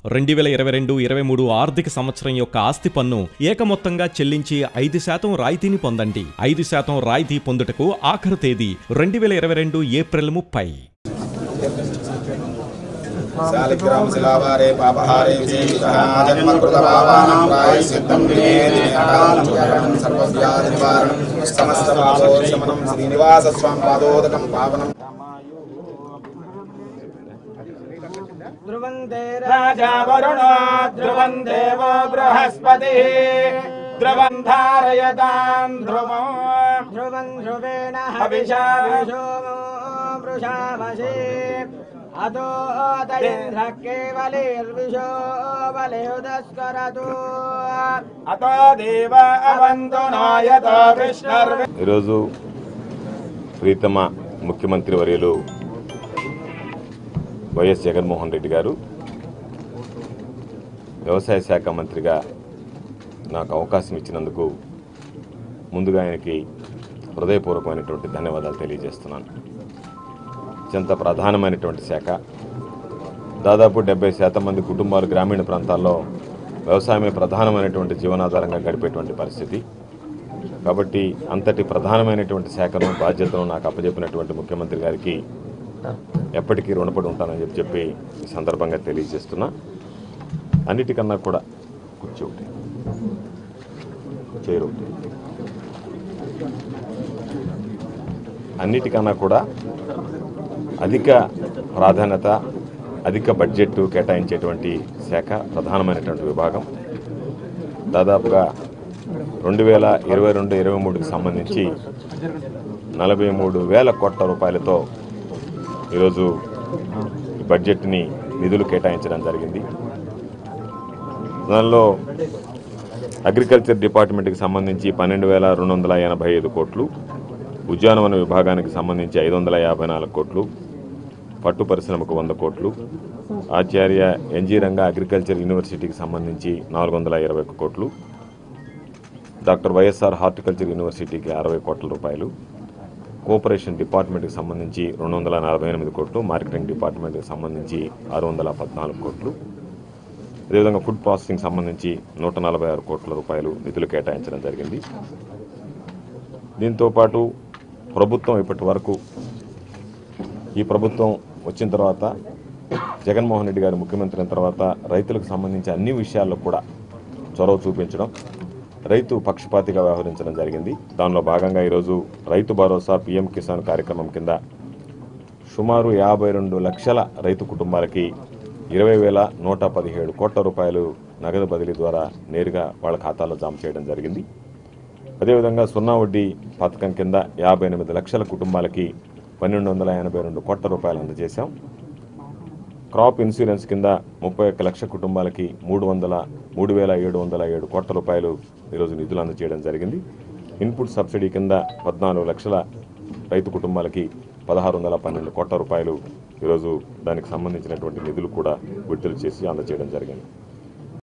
రెండు వేల ఇరవై రెండు ఇరవై మూడు ఆర్థిక సంవత్సరం యొక్క ఆస్తి పన్ను ఏకమొత్తంగా చెల్లించి ఐదు శాతం రాయితీని పొందండి ఐదు శాతం రాయితీ పొందుటకు ఆఖరు తేదీ రెండు వేల ఇరవై రెండు ఏప్రిల్ ముప్పై శాలిగ్రామ శిలావారే పాపహారే విజేషితః జన్మకృతపాపానాం ప్రాయశ్చిత్తం వినేది అకాలం జగడం సర్వవ్యాధి నివారణం సమస్త పాపోశమనం శ్రీనివాస స్వామి పాదోదకం పావనం ధ్రువంతే రాజా వరుణో ధ్రువం దేవో బృహస్పతి ధ్రువం ధారయతాం ధ్రువం ధ్రువం ధ్రువేణ హవిషా వృషావశే అతో దైంద్ర కేవలీర్విషో బలియుదస్కరతు అతో దేవ అవంతు నాయతో కృష్ణర్వి ఈరోజు ప్రీతమ ముఖ్యమంత్రి వర్యులు వైఎస్ జగన్మోహన్ రెడ్డి గారు వ్యవసాయ శాఖ మంత్రిగా నాకు అవకాశం ఇచ్చినందుకు ముందుగా ఆయనకి హృదయపూర్వకమైనటువంటి ధన్యవాదాలు తెలియజేస్తున్నాను అత్యంత ప్రధానమైనటువంటి శాఖ దాదాపు డెబ్బై శాతం మంది కుటుంబాలు గ్రామీణ ప్రాంతాల్లో వ్యవసాయమే ప్రధానమైనటువంటి జీవనాధారంగా గడిపేటువంటి పరిస్థితి కాబట్టి అంతటి ప్రధానమైనటువంటి శాఖను బాధ్యతను నాకు అప్పచెప్పినటువంటి ముఖ్యమంత్రి గారికి ఎప్పటికీ రుణపడి ఉంటానని చెప్పి చెప్పి ఈ సందర్భంగా తెలియజేస్తున్నా అన్నిటికన్నా కూడా కుర్చీ ఒకటి చైర్ ఒకటి అన్నిటికన్నా కూడా అధిక ప్రాధాన్యత అధిక బడ్జెట్ కేటాయించేటువంటి శాఖ ప్రధానమైనటువంటి విభాగం దాదాపుగా రెండు వేల ఇరవై రెండు ఇరవై మూడుకి సంబంధించి నలభై మూడు వేల కోట్ల రూపాయలతో ఈరోజు ఈ బడ్జెట్ని నిధులు కేటాయించడం జరిగింది దానిలో అగ్రికల్చర్ డిపార్ట్మెంట్కి సంబంధించి పన్నెండు వేల రెండు వందల ఎనభై ఐదు కోట్లు ఉద్యానవన విభాగానికి సంబంధించి ఐదు వందల యాభై నాలుగు కోట్లు పట్టు పరిశ్రమకు వంద కోట్లు ఆచార్య ఎన్జీ రంగా అగ్రికల్చర్ యూనివర్సిటీకి సంబంధించి నాలుగు వందల ఇరవై ఒక్క కోట్లు డాక్టర్ వైఎస్ఆర్ హార్టికల్చర్ యూనివర్సిటీకి అరవై కోట్ల రూపాయలు కోఆపరేషన్ డిపార్ట్మెంట్కి సంబంధించి రెండు వందల నలభై ఎనిమిది కోట్లు మార్కెటింగ్ డిపార్ట్మెంట్కి సంబంధించి ఆరు వందల పద్నాలుగు కోట్లు అదేవిధంగా ఫుడ్ ప్రాసెసింగ్ సంబంధించి నూట నలభై ఆరు కోట్ల రూపాయలు నిధులు కేటాయించడం జరిగింది దీంతో పాటు ప్రభుత్వం ఇప్పటి వరకు ఈ ప్రభుత్వం వచ్చిన తర్వాత జగన్మోహన్ రెడ్డి గారు ముఖ్యమంత్రి అయిన తర్వాత రైతులకు సంబంధించి అన్ని విషయాల్లో కూడా చొరవ చూపించడం రైతు పక్షపాతిగా వ్యవహరించడం జరిగింది దానిలో భాగంగా ఈరోజు రైతు భరోసా పీఎం కిసాన్ కార్యక్రమం కింద సుమారు యాభై రెండు లక్షల రైతు కుటుంబాలకి ఇరవై వేల నూట పదిహేడు కోట్ల రూపాయలు నగదు బదిలీ ద్వారా నేరుగా వాళ్ళ ఖాతాలో జమ చేయడం జరిగింది అదేవిధంగా సున్నా వడ్డీ పథకం కింద యాభై ఎనిమిది లక్షల కుటుంబాలకి పన్నెండు వందల ఎనభై రెండు కోట్ల రూపాయలు అందజేశాం క్రాప్ ఇన్సూరెన్స్ కింద ముప్పై ఒక్క లక్ష కుటుంబాలకి మూడు వందల మూడు వేల ఏడు వందల ఏడు కోట్ల రూపాయలు ఈరోజు నిధులు అందజేయడం జరిగింది ఇన్పుట్ సబ్సిడీ కింద పద్నాలుగు లక్షల రైతు కుటుంబాలకి పదహారు వందల పన్నెండు కోట్ల రూపాయలు ఈరోజు దానికి సంబంధించినటువంటి నిధులు కూడా విడుదల చేసి అందజేయడం జరిగింది